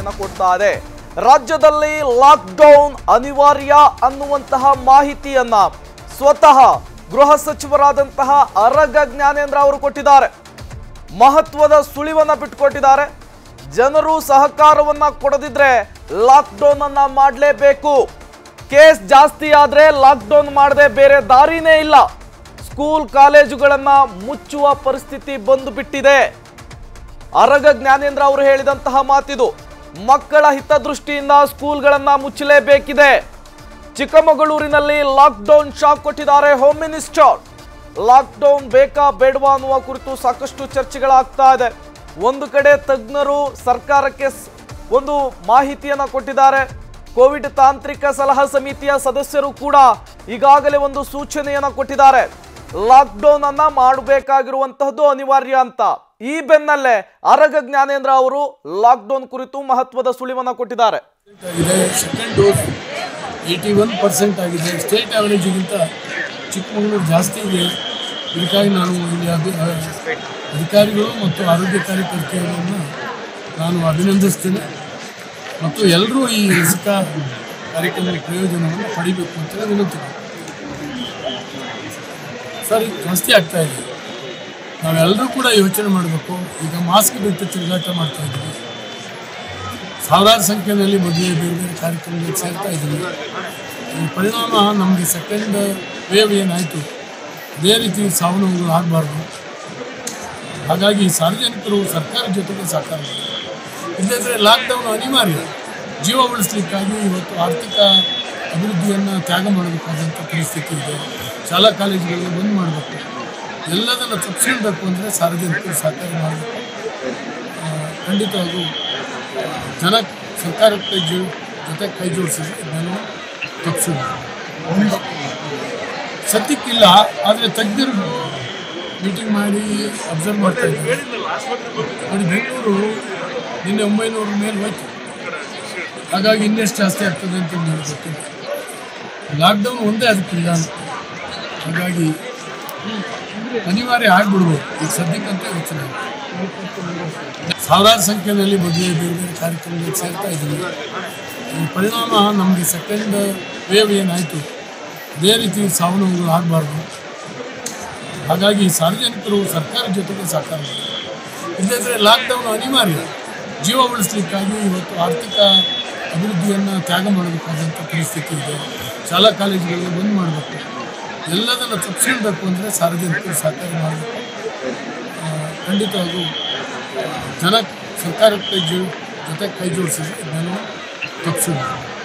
ಸೂಚನೆಯನ್ನ ಕೊಡ್ತಾ ಇದೆ ರಾಜ್ಯದಲ್ಲಿ ಲಾಕ್ಡೌನ್ ಅನಿವಾರ್ಯ ಅನ್ನುವಂತಹ ಮಾಹಿತಿಯನ್ನ ಸ್ವತಃ ಗೃಹ ಸಚಿವರಾದಂತಹ ಅರಗ ಜ್ಞಾನೇಂದ್ರ ಅವರು ಕೊಟ್ಟಿದ್ದಾರೆ ಮಹತ್ವದ ಸುಳಿವನ್ನ ಬಿಟ್ಟುಕೊಟ್ಟಿದ್ದಾರೆ ಜನರು ಸಹಕಾರವನ್ನ ಕೊಡದಿದ್ರೆ ಲಾಕ್ಡೌನ್ ಅನ್ನ ಮಾಡಲೇಬೇಕು ಕೇಸ್ ಜಾಸ್ತಿ ಆದ್ರೆ ಲಾಕ್ಡೌನ್ ಮಾಡದೆ ಬೇರೆ ದಾರಿನೇ ಇಲ್ಲ ಸ್ಕೂಲ್ ಕಾಲೇಜುಗಳನ್ನ ಮುಚ್ಚುವ ಪರಿಸ್ಥಿತಿ ಬಂದು ಬಿಟ್ಟಿದೆ ಅರಗ ಜ್ಞಾನೇಂದ್ರ ಅವರು ಹೇಳಿದಂತಹ ಮಾತಿದು ಮಕ್ಕಳ ಹಿತದೃಷ್ಟಿಯಿಂದ ಸ್ಕೂಲ್ಗಳನ್ನ ಮುಚ್ಚಲೇಬೇಕಿದೆ ಚಿಕ್ಕಮಗಳೂರಿನಲ್ಲಿ ಲಾಕ್ಡೌನ್ ಶಾಕ್ ಕೊಟ್ಟಿದ್ದಾರೆ ಹೋಮ್ ಮಿನಿಸ್ಟರ್ ಲಾಕ್ಡೌನ್ ಬೇಕಾ ಬೇಡವಾ ಅನ್ನುವ ಕುರಿತು ಸಾಕಷ್ಟು ಚರ್ಚೆಗಳಾಗ್ತಾ ಇದೆ ಒಂದು ಕಡೆ ತಜ್ಞರು ಸರ್ಕಾರಕ್ಕೆ ಸ್- ಒಂದು ಮಾಹಿತಿಯನ್ನ ಕೊಟ್ಟಿದ್ದಾರೆ ಕೋವಿಡ್ ತಾಂತ್ರಿಕ ಸಲಹಾ ಸಮಿತಿಯ ಸದಸ್ಯರು ಕೂಡ ಈಗಾಗಲೇ ಒಂದು ಸೂಚನೆಯನ್ನ ಕೊಟ್ಟಿದ್ದಾರೆ ಲಾಕ್ಡೌನ್ ಅನ್ನ ಮಾಡಬೇಕಾಗಿರುವಂತಹದ್ದು ಅನಿವಾರ್ಯ ಅಂತ ಈ ಬೆನ್ನಲ್ಲೇ ಅರಗ ಜ್ಞಾನೇಂದ್ರ ಅವರು ಲಾಕ್ಡೌನ್ ಕುರಿತು ಮಹತ್ವದ ಸುಳಿವನ್ನ ಕೊಟ್ಟಿದ್ದಾರೆ ಆಗಿದೆ second dose eighty one percent ಆಗಿದೆ ಸ್ಟೇಟ್ ಆವರೇಜಿಗಿಂತ ಚಿಕ್ಕಮಗಳೂರು ಜಾಸ್ತಿ ಇದೆ ಇದಕ್ಕಾಗಿ ನಾನು ಇಲ್ಲಿ ಅಭಿ ಅಧಿಕಾರಿಗಳು ಮತ್ತು ಆರೋಗ್ಯ ಕಾರ್ಯಕರ್ತೆಯರನ್ನು ನಾನು ಅಭಿನಂದಿಸ್ತೇನೆ ಮತ್ತು ಎಲ್ಲರೂ ಈ ಲಸಿಕಾ ಕಾರ್ಯಕ್ರಮದ ಪ್ರಯೋಜನವನ್ನು ಪಡಿಬೇಕು ಅಂತ ವಿನಂತಿ ಸರ್ ಇದು ಜಾಸ್ತಿ ಆಗ್ತಾ ಇದೆ ನಾವೆಲ್ಲರೂ ಕೂಡ ಯೋಚನೆ ಮಾಡಬೇಕು ಈಗ ಮಾಸ್ಕ್ ಬಿಟ್ಟು ತಿರುಗಾಟ ಮಾಡ್ತಾ ಇದ್ದೀವಿ ಸಾವಿರಾರು ಸಂಖ್ಯೆಯಲ್ಲಿ ಮದುವೆ ಬೇರೆ ಬೇರೆ ಕಾರ್ಯಕ್ರಮಗಳಿಗೆ ಸೇರ್ತಾ ಇದ್ದೀವಿ ಈ ಪರಿಣಾಮ ನಮಗೆ ಸೆಕೆಂಡ್ ವೇವ್ ಏನಾಯಿತು ಅದೇ ರೀತಿ ಸಾವು ನೋವುಗಳು ಆಗಬಾರ್ದು ಹಾಗಾಗಿ ಸಾರ್ವಜನಿಕರು ಸರ್ಕಾರದ ಜೊತೆಗೆ ಸಹಕಾರ ಮಾಡಬೇಕು. ಇಲ್ಲದಿದ್ದರೆ ಲಾಕ್ಡೌನ್ ಅನಿವಾರ್ಯ ಜೀವ ಉಳಿಸ್ಲಿಕ್ಕಾಗಿ ಇವತ್ತು ಆರ್ಥಿಕ ಅಭಿವೃದ್ಧಿಯನ್ನು ತ್ಯಾಗ ಮಾಡಬೇಕಾದಂಥ ಪರಿಸ್ಥಿತಿ ಇದೆ ಶಾಲಾ ಕಾಲೇಜುಗಳನ್ನು ಬಂದ್ ಮಾಡಬೇಕು ಎಲ್ಲದನ್ನು ತಪ್ಪಿಸ್ಕೊಳ್ಬೇಕು ಅಂದರೆ ಸಾರ್ವಜನಿಕರು ಸಹಕಾರ ಮಾಡಬೇಕು ಆ, ಖಂಡಿತವಾಗೂ ಜನ ಸರ್ಕಾರಕ್ಕೆ ಜೊ ಜೊತೆ ಕೈ ಜೋಡಿಸಿದ್ರೆ ಇದನ್ನೆಲ್ಲ ತಪ್ಪಿಸೋದು ಸದ್ಯಕ್ಕಿಲ್ಲ ಆದರೆ ತಜ್ಞರು ಮೀಟಿಂಗ್ ಮಾಡಿ ಅಬ್ಸರ್ವ್ ಮಾಡ್ತಾ ಇದ್ದಾರೆ ನೋಡಿ ಬೆಂಗಳೂರು ನಿನ್ನೆ ಒಂಬೈನೂರ ಮೇಲೆ ಹೋಯ್ತು ಹಾಗಾಗಿ ಇನ್ನೆಷ್ಟು ಜಾಸ್ತಿ ಆಗ್ತದೆ ಅಂತ ನನಗೆ ಗೊತ್ತಿಲ್ಲ ಲಾಕ್ಡೌನ್ ಒಂದೇ ಅದಕ್ಕಿಲ್ಲ ಅಂತ ಹಾಗಾಗಿ ಅನಿವಾರ್ಯ ಆಗ್ಬಿಡ್ಬೋದು ಈಗ ಸದ್ಯಕ್ಕಂತ ಯೋಚನೆ ಇಲ್ಲ. ಸಾವಿರಾರು ಸಂಖ್ಯೆಯಲ್ಲಿ ಮದುವೆ ಬೇರೆ ಬೇರೆ ಕಾರ್ಯಕ್ರಮಗಳಿಗೆ ಸೇರ್ತಾ ಇದ್ದೀವಿ ಈ ಪರಿಣಾಮ ನಮಗೆ ಸೆಕೆಂಡ್ ವೇವ್ ಏನಾಯಿತು ಅದೇ ರೀತಿ ಸಾವು ನೋವುಗಳು ಆಗಬಾರ್ದು ಹಾಗಾಗಿ ಸಾರ್ವಜನಿಕರು ಸರ್ಕಾರದ ಜೊತೆಗೆ ಸಹಕಾರ ಮಾಡಬೇಕು ಇಲ್ಲದಿದ್ದರೆ ಲಾಕ್ಡೌನ್ ಅನಿವಾರ್ಯ ಜೀವ ಉಳಿಸ್ಲಿಕ್ಕಾಗಿ ಇವತ್ತು ಆರ್ಥಿಕ ಅಭಿವೃದ್ಧಿಯನ್ನು ತ್ಯಾಗ ಮಾಡಬೇಕಾದಂಥ ಪರಿಸ್ಥಿತಿ ಇದೆ ಶಾಲಾ ಕಾಲೇಜುಗಳನ್ನು ಬಂದ್ ಮಾಡಬೇಕು ಎಲ್ಲದನ್ನು ತಪ್ಪಿಸ್ಕೊಳ್ಬೇಕು ಅಂದರೆ ಸಾರ್ವಜನಿಕರು ಸಹಕಾರ ಮಾಡಬೇಕು ಆ, ಖಂಡಿತವಾಗೂ ಜನ ಸರ್ಕಾರಕ್ಕೆ ಜೊ ಜೊತೆ ಕೈ ಜೋಡಿಸಿದ್ರೆ ಇದನ್ನೆಲ್ಲ ತಪ್ಪಿಸೋದು